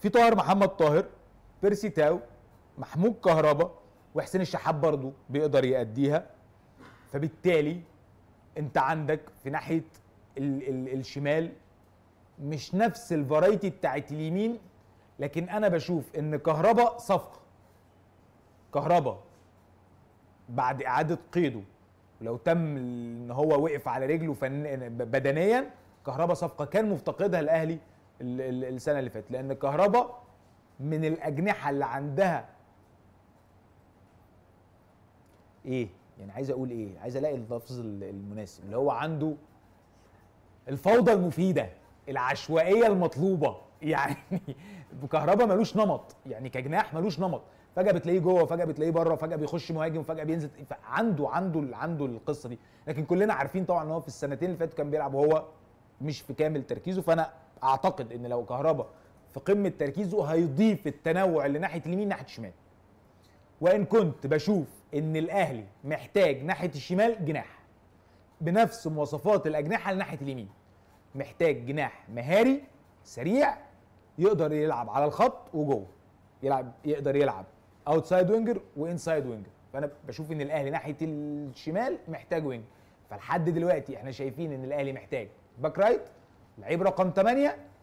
في طاهر محمد طاهر بيرسي تاو محمود كهربا وحسين الشحات برضه بيقدر يأديها فبالتالي انت عندك في ناحيه ال ال الشمال مش نفس الفرايتي بتاعت اليمين لكن انا بشوف ان كهربا صفقه كهربا بعد اعاده قيده ولو تم ان هو وقف على رجله فن بدنيا كهربا صفقه كان مفتقدها الاهلي ال- ال- السنه اللي فاتت لان كهربا من الاجنحه اللي عندها ايه يعني عايز اقول ايه عايز الاقي اللفظ ال- المناسب اللي هو عنده الفوضى المفيده العشوائيه المطلوبه يعني كهربا ملوش نمط يعني كجناح ملوش نمط فجاه بتلاقيه جوه فجاه بتلاقيه بره فجاه بيخش مهاجم فجاه بينزل عنده عنده عنده القصه دي لكن كلنا عارفين طبعا ان هو في السنتين اللي فاتوا كان بيلعب وهو مش في كامل تركيزه فانا اعتقد ان لو كهربا في قمه تركيزه هيضيف التنوع اللي ناحيه اليمين ناحيه الشمال وان كنت بشوف ان الاهلي محتاج ناحيه الشمال جناح بنفس مواصفات الاجنحه لناحيه اليمين محتاج جناح مهاري سريع يقدر يلعب على الخط وجوه يلعب يقدر يلعب اوتسايد وينجر وانسايد وينجر فانا بشوف ان الاهلي ناحيه الشمال محتاج وينجر فلحد دلوقتي احنا شايفين ان الاهلي محتاج باك رايت لعيب رقم 8